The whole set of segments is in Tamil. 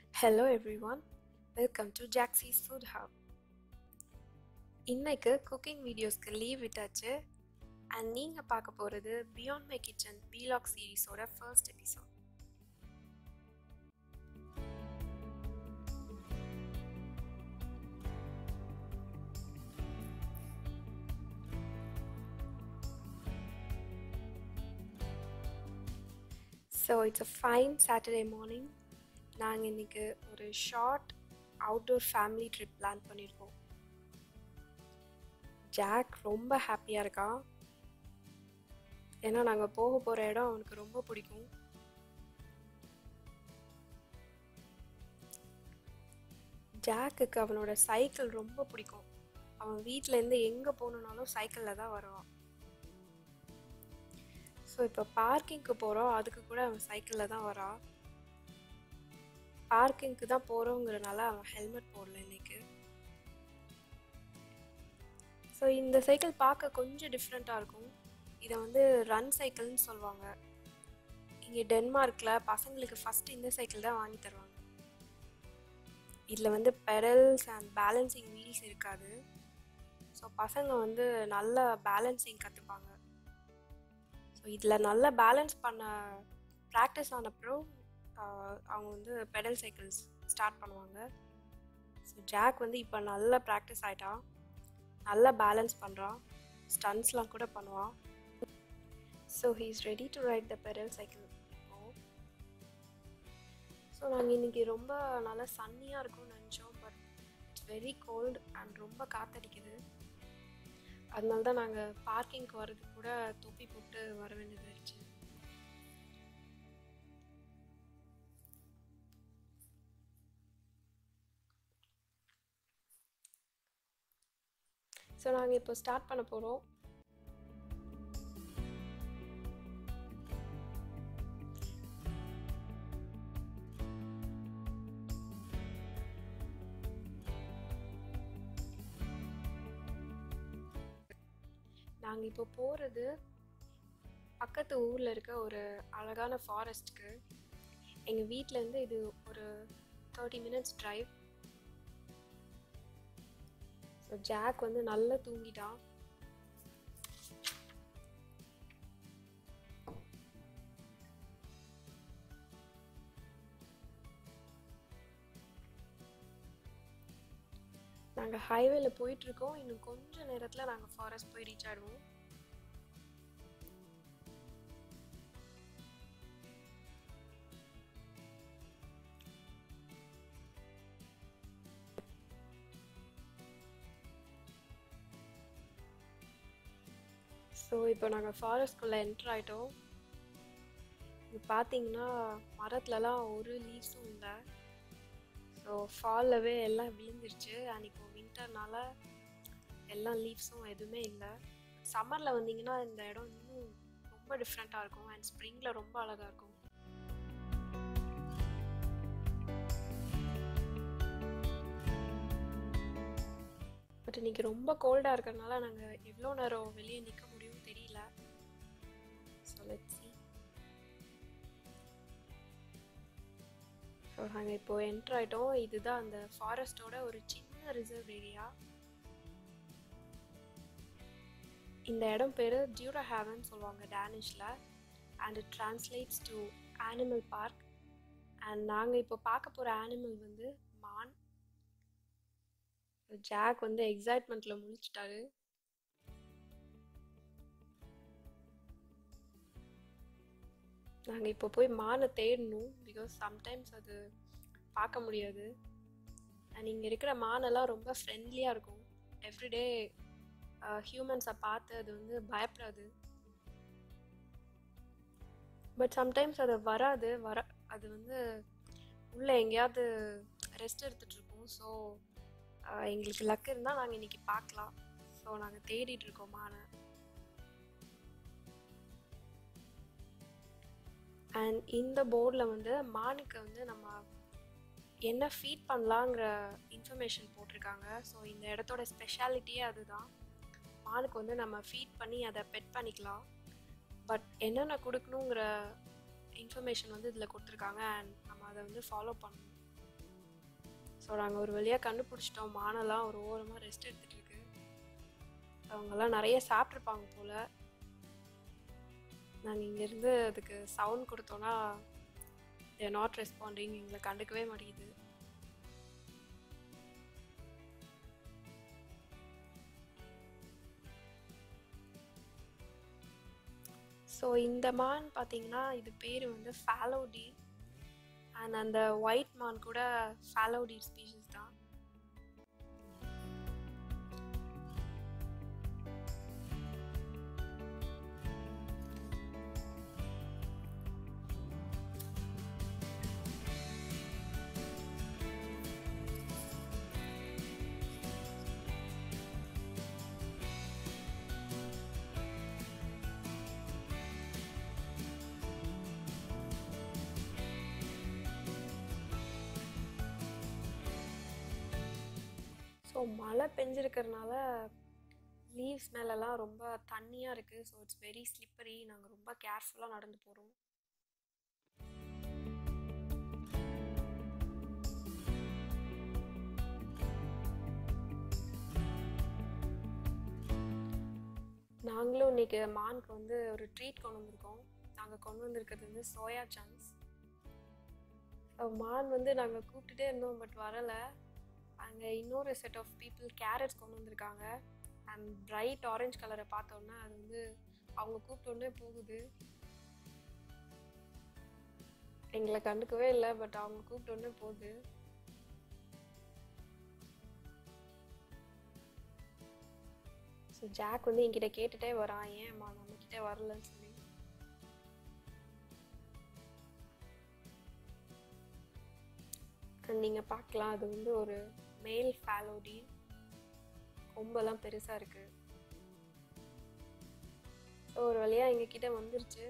Hello everyone, welcome to Jaxie's Food Hub. இன்னைக்கு குக்கிங் வீடியோஸ்க்கு லீவ் விட்டாச்சு அண்ட் நீங்கள் பார்க்க போகிறது பியாண்ட் மை கிச்சன் வீலாக் சீரீஸோட first episode so it's a fine Saturday morning நாங்கள் இன்றைக்கி ஒரு short outdoor family trip plan பண்ணியிருக்கோம் ஜாக் ரொம்ப ஹாப்பியாக இருக்கான் ஏன்னா நாங்கள் போக போகிற இடம் அவனுக்கு ரொம்ப பிடிக்கும் ஜாக்குக்கு அவனோட சைக்கிள் ரொம்ப பிடிக்கும் அவன் வீட்டிலேருந்து எங்கே போகணுன்னாலும் சைக்கிளில் தான் வருவான் ஸோ இப்போ பார்க்கிங்க்கு போகிறோம் அதுக்கு கூட அவன் சைக்கிளில் தான் வரான் பார்க்கிங்க்கு தான் போகிறோங்கிறனால அவன் ஹெல்மெட் போடல இன்னைக்கு ஸோ இந்த சைக்கிள் பார்க்க கொஞ்சம் டிஃப்ரெண்ட்டாக இருக்கும் இதை வந்து ரன் சைக்கிள்னு சொல்லுவாங்க இங்கே டென்மார்க்கில் பசங்களுக்கு ஃபஸ்ட்டு இந்த சைக்கிள் தான் வாங்கி தருவாங்க இதில் வந்து பெடல்ஸ் அண்ட் பேலன்சிங் வீல்ஸ் இருக்காது ஸோ பசங்க வந்து நல்ல பேலன்சிங் கற்றுப்பாங்க ஸோ இதில் நல்லா பேலன்ஸ் பண்ண ப்ராக்டிஸ் ஆனப்புறம் அவங்க வந்து பெடல் சைக்கிள்ஸ் ஸ்டார்ட் பண்ணுவாங்க ஸோ ஜாக் வந்து இப்போ நல்லா ப்ராக்டிஸ் ஆகிட்டான் நல்லா பேலன்ஸ் பண்ணுறான் ஸ்டன்ஸ்லாம் கூட பண்ணுவான் so he is ready to ride the pedal cycle so நாங்கள் இன்றைக்கி ரொம்ப நல்லா சன்னியாக இருக்கும்னு நினச்சோம் but it's very cold and ரொம்ப காத்தடிக்குது அதனால தான் நாங்கள் பார்க்கிங்க்கு வர்றதுக்கு கூட தொப்பி போட்டு வர வேண்டியதாயிருச்சு ஸோ நாங்கள் இப்போ ஸ்டார்ட் பண்ண போகிறோம் நாங்கள் இப்போ போகிறது பக்கத்து ஊரில் இருக்க ஒரு அழகான ஃபாரஸ்ட்டுக்கு எங்கள் வீட்டிலேருந்து இது ஒரு thirty minutes drive so Jack வந்து நல்லா தூங்கிட்டான் நாங்கள் ஹைவேல போயிட்டுருக்கோம் இன்னும் கொஞ்சம் நேரத்தில் நாங்கள் ஃபாரஸ்ட் போய் ரீச் ஆகிடுவோம் ஸோ இப்போ நாங்கள் ஃபாரஸ்ட்குள்ளே என்ட்ரு ஆகிட்டோம் இது பார்த்தீங்கன்னா மரத்துலலாம் ஒரு லீவ்ஸும் இல்லை ஸோ ஃபால்லவே எல்லாம் விழுந்துருச்சு அண்ட் இப்போ வின்டர்னால எல்லா லீவ்ஸும் எதுவுமே இல்லை சம்மரில் வந்தீங்கன்னா இந்த இடம் இன்னும் ரொம்ப டிஃப்ரெண்ட்டாக இருக்கும் அண்ட் ஸ்ப்ரிங்கில் ரொம்ப அழகாக இருக்கும் பட் இன்னைக்கு ரொம்ப கோல்டாக இருக்கிறதுனால நாங்கள் எவ்வளோ நேரம் வெளியே நிற்க முடியும்னு தெரியல ஸோ லெட் சி ஸோ நாங்கள் இப்போது என்ட்ரு ஆகிட்டோம் இதுதான் அந்த ஃபாரஸ்ட்டோட ஒரு சின்ன ரிசர்வ் ஏரியா இந்த இடம் பேர் டியூரா ஹேவன் சொல்லுவாங்க டேனிஷில் and it translates to animal park and நாங்கள் இப்போ பார்க்க போகிற ஆனிமல் வந்து மான் ஜாக் வந்து எக்ஸைட்மெண்ட்டில் முடிச்சிட்டாரு நாங்கள் இப்போ போய் மானை தேடணும் பிகாஸ் சம்டைம்ஸ் அது பார்க்க முடியாது அண்ட் இங்கே இருக்கிற மானெல்லாம் ரொம்ப ஃப்ரெண்ட்லியாக இருக்கும் எவ்ரிடே ஹியூமன்ஸை பார்த்து அது வந்து பயப்படாது பட் சம்டைம்ஸ் அது வராது வர அது வந்து உள்ளே எங்கேயாவது ரெஸ்ட் எடுத்துகிட்ருக்கோம் ஸோ எங்களுக்கு லக் இருந்தால் நாங்கள் இன்றைக்கி பார்க்கலாம் ஸோ நாங்கள் தேடிட்டுருக்கோம் மானை அண்ட் இந்த போர்டில் வந்து மானுக்கு வந்து நம்ம என்ன ஃபீட் பண்ணலாங்கிற இன்ஃபர்மேஷன் போட்டிருக்காங்க ஸோ இந்த இடத்தோட ஸ்பெஷாலிட்டியே அதுதான் மானுக்கு வந்து நம்ம ஃபீட் பண்ணி அதை பெட் பண்ணிக்கலாம் பட் என்னென்ன கொடுக்கணுங்கிற இன்ஃபர்மேஷன் வந்து இதில் கொடுத்துருக்காங்க அண்ட் நம்ம அதை வந்து ஃபாலோ பண்ணணும் ஸோ நாங்கள் ஒரு வழியாக கண்டுபிடிச்சிட்டோம் மானெல்லாம் ஒரு ஓரமாக ரெஸ்ட் எடுத்துகிட்டு இருக்கு அவங்கெல்லாம் நிறைய சாப்பிட்ருப்பாங்க போல் நாங்கள் இங்கேருந்து அதுக்கு சவுண்ட் கொடுத்தோன்னா தேர் நாட் ரெஸ்பாண்டிங் எங்களை கண்டுக்கவே மாட்டேங்குது ஸோ இந்த மான் பார்த்தீங்கன்னா இது பேர் வந்து ஃபாலோடி அண்ட் அந்த ஒயிட் மான் கூட ஃபாலோடி ஸ்பீஷிஸ் தான் ஸோ மழை பெஞ்சிருக்கிறதுனால லீவ்ஸ் மேலெல்லாம் ரொம்ப தண்ணியாக இருக்குது ஸோ இட்ஸ் வெரி ஸ்லிப்பரி நாங்கள் ரொம்ப கேர்ஃபுல்லாக நடந்து போகிறோம் நாங்களும் இன்னைக்கு மானுக்கு வந்து ஒரு ட்ரீட் கொண்டு வந்திருக்கோம் நாங்கள் கொண்டு வந்திருக்கிறது வந்து சோயா சங்க்ஸ் ஸோ மான் வந்து நாங்கள் கூப்பிட்டுட்டே இருந்தோம் பட் வரலை அங்கே இன்னொரு செட் ஆஃப் பீப்புள் கேரட்ஸ் கொண்டு வந்திருக்காங்க அண்ட் பிரைட் ஆரஞ்சு கலரை பார்த்தோன்னா அது வந்து அவங்க கூப்பிட்டோன்னே போகுது எங்களை கண்டுக்கவே இல்லை பட் அவங்க கூப்பிட்டோன்னே போகுது ஸோ ஜாக் வந்து என்கிட்ட கேட்டுட்டே வரான் ஏன்மா நம்மக்கிட்ட வரலன்னு சொல்லி நீங்கள் பார்க்கலாம் அது வந்து ஒரு மேல் ஃபேலோடி கொம்பெல்லாம் பெருசாக இருக்கு ஸோ ஒரு வழியாக எங்ககிட்ட வந்துருச்சு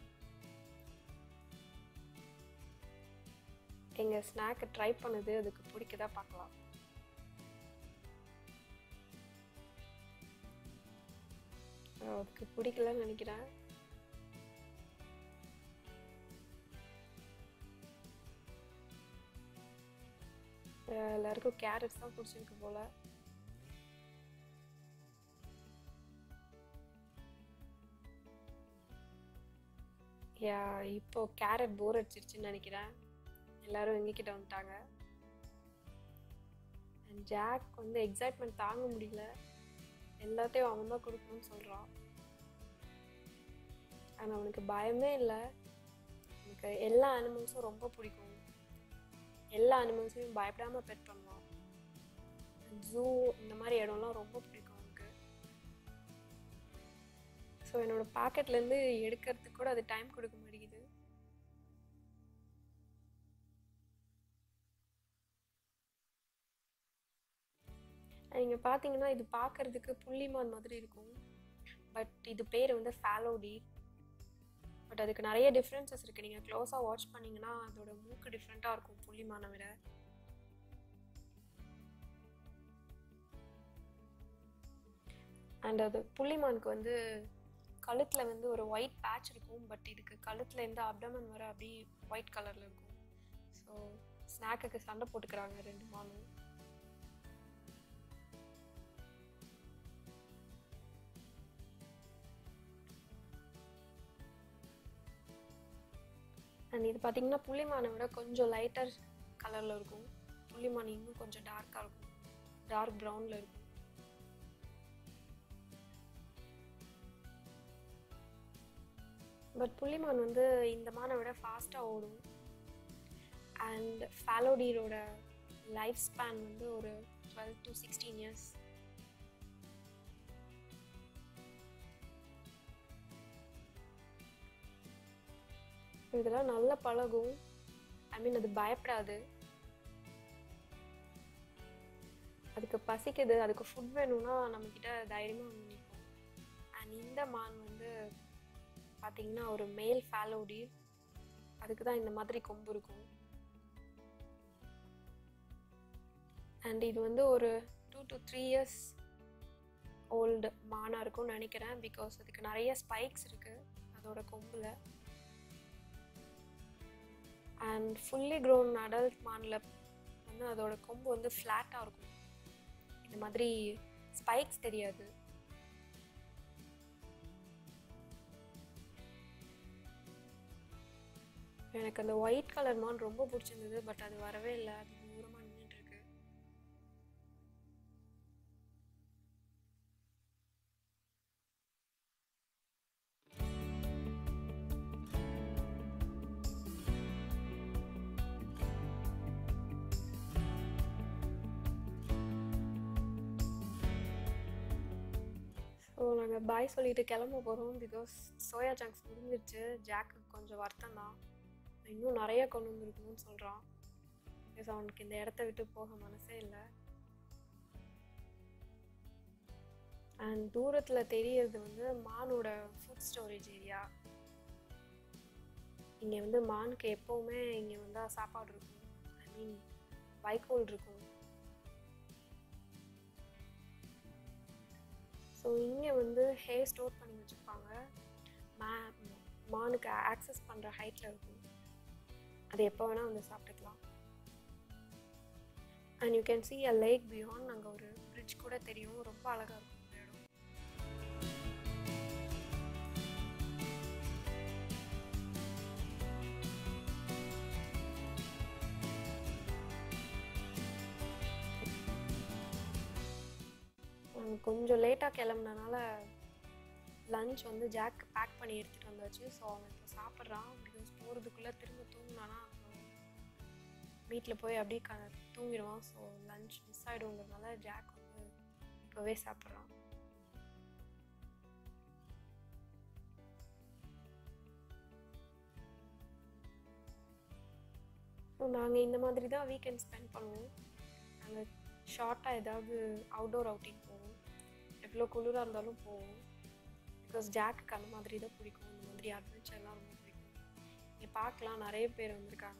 எங்கள் ஸ்நாக்கை ட்ரை பண்ணுது அதுக்கு பிடிக்குதா பார்க்கலாம் அதுக்கு பிடிக்கலன்னு நினைக்கிறேன் எல்லாருக்கும் கேரட்ஸ் தான் பிடிச்சிருக்கு போல யா இப்போ கேரட் போர் அடிச்சிருச்சுன்னு நினைக்கிறேன் எல்லாரும் எங்ககிட்ட வந்துட்டாங்க அண்ட் ஜாக் வந்து எக்ஸைட்மெண்ட் தாங்க முடியல எல்லாத்தையும் அவன் தான் கொடுக்கணும்னு சொல்கிறான் ஆனால் அவனுக்கு பயமே இல்லை எனக்கு எல்லா அனிமல்ஸும் ரொம்ப பிடிக்கும் எல்லா அனிமல்ஸையும் பயப்படாமல் பெட் பண்ணுவான் ஜூ இந்த மாதிரி இடம்லாம் ரொம்ப பிடிக்கும் அவனுக்கு ஸோ என்னோட பாக்கெட்லேருந்து எடுக்கிறதுக்கு கூட அது டைம் கொடுக்க மாட்டேங்குது நீங்கள் பார்த்தீங்கன்னா இது பார்க்கறதுக்கு புள்ளிமான் மாதிரி இருக்கும் பட் இது பேர் வந்து ஃபேலோடி பட் அதுக்கு நிறைய டிஃப்ரென்சஸ் இருக்குது நீங்கள் க்ளோஸாக வாட்ச் பண்ணிங்கன்னா அதோட மூக்கு டிஃப்ரெண்ட்டாக இருக்கும் புள்ளிமானை விட அண்ட் அது புள்ளிமானுக்கு வந்து கழுத்தில் வந்து ஒரு ஒயிட் பேட்ச் இருக்கும் பட் இதுக்கு கழுத்தில் இருந்து அப்டமன் வர அப்படி ஒயிட் கலரில் இருக்கும் ஸோ ஸ்நாக்குக்கு சண்டை போட்டுக்கிறாங்க ரெண்டு மானும் அண்ட் இது பார்த்தீங்கன்னா புள்ளிமானை விட கொஞ்சம் லைட்டர் கலரில் இருக்கும் புள்ளிமான் இன்னும் கொஞ்சம் டார்க்காக இருக்கும் டார்க் ப்ரௌனில் இருக்கும் பட் புள்ளிமான் வந்து இந்த மானை விட ஃபாஸ்ட்டாக ஓடும் அண்ட் ஃபேலோடீரோட லைஃப் ஸ்பேன் வந்து ஒரு டுவெல் டு சிக்ஸ்டீன் இயர்ஸ் இதெல்லாம் நல்லா பழகும் ஐ மீன் அது பயப்படாது அதுக்கு பசிக்குது அதுக்கு ஃபுட் வேணும்னா நம்மக்கிட்ட தைரியமாக வந்து நிற்கும் அண்ட் இந்த மான் வந்து பார்த்தீங்கன்னா ஒரு மேல் ஃபேலோடி அதுக்கு தான் இந்த மாதிரி கொம்பு இருக்கும் அண்ட் இது வந்து ஒரு two to three years old மானாக இருக்கும்னு நினைக்கிறேன் பிகாஸ் அதுக்கு நிறைய ஸ்பைக்ஸ் இருக்குது அதோட கொம்பில் அண்ட் ஃபுல்லி க்ரோன் அடல்ட் மானில் வந்து அதோட கொம்பு வந்து ஃப்ளாட்டாக இருக்கும் இந்த மாதிரி ஸ்பைக்ஸ் தெரியாது எனக்கு அந்த ஒயிட் கலர் மான் ரொம்ப பிடிச்சிருந்தது பட் அது வரவே இல்லை அது தூரமாக நின்றுட்டு இருக்கு ஸோ நாங்கள் பாய் சொல்லிட்டு கிளம்ப போகிறோம் பிகாஸ் சோயா ஜங்க்ஸ் முடிஞ்சிருச்சு ஜாக்கு கொஞ்சம் வருத்தம் தான் இன்னும் நிறைய கொண்டு வந்துருக்கணும்னு சொல்கிறான் பிகாஸ் அவனுக்கு இந்த இடத்த விட்டு போக மனசே இல்லை அண்ட் தூரத்தில் தெரியறது வந்து மானோட ஃபுட் ஸ்டோரேஜ் ஏரியா இங்கே வந்து மானுக்கு எப்போவுமே இங்கே வந்தால் சாப்பாடு இருக்கும் ஐ மீன் வைக்கோல் இருக்கும் ஸோ இங்கே வந்து ஹே ஸ்டோர் பண்ணி வச்சுருப்பாங்க மா மானுக்கு ஆக்சஸ் பண்ணுற ஹைட்டில் இருக்கும் அது எப்போ வேணால் வந்து சாப்பிட்டுக்கலாம் and you can see a lake beyond அங்கே ஒரு பிரிட்ஜ் கூட தெரியும் ரொம்ப அழகாக இருக்கும் இந்த இடம் நாங்கள் கொஞ்சம் லேட்டாக கிளம்புனனால லஞ்ச் வந்து ஜாக் பேக் பண்ணி எடுத்துகிட்டு வந்தாச்சு ஸோ அவன் இப்போ சாப்பிட்றான் பிகாஸ் போகிறதுக்குள்ளே திரும்ப தூங்கினானா அப்புறம் வீட்டில் போய் அப்படியே க தூங்கிடுவான் ஸோ லஞ்ச் மிஸ் ஆகிடுங்கிறதுனால ஜாக் வந்து இப்போவே சாப்பிட்றான் ஸோ நாங்கள் இந்த மாதிரி தான் வீக்கெண்ட் ஸ்பெண்ட் பண்ணுவோம் நாங்கள் ஷார்ட்டாக ஏதாவது அவுடோர் அவுட்டிங் போவோம் எவ்வளோ குளிராக இருந்தாலும் போவோம் பிகாஸ் ஜாக்கு அந்த மாதிரி தான் பிடிக்கும் இந்த மாதிரி அட்வென்ச்சர்லாம் ரொம்ப பிடிக்கும் இங்கே பார்க்கலாம் நிறைய பேர் வந்திருக்காங்க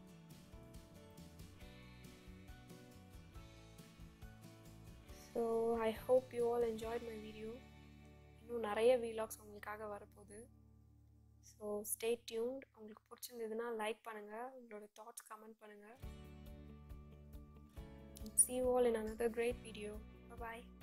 so I hope you all enjoyed my video இன்னும் நிறைய வீலாக்ஸ் உங்களுக்காக வரப்போகுது ஸோ ஸ்டே டியூன்ட் உங்களுக்கு பிடிச்சிருந்ததுன்னா லைக் பண்ணுங்கள் உங்களோட தாட்ஸ் கமெண்ட் பண்ணுங்கள் see you all in another great video. Bye bye.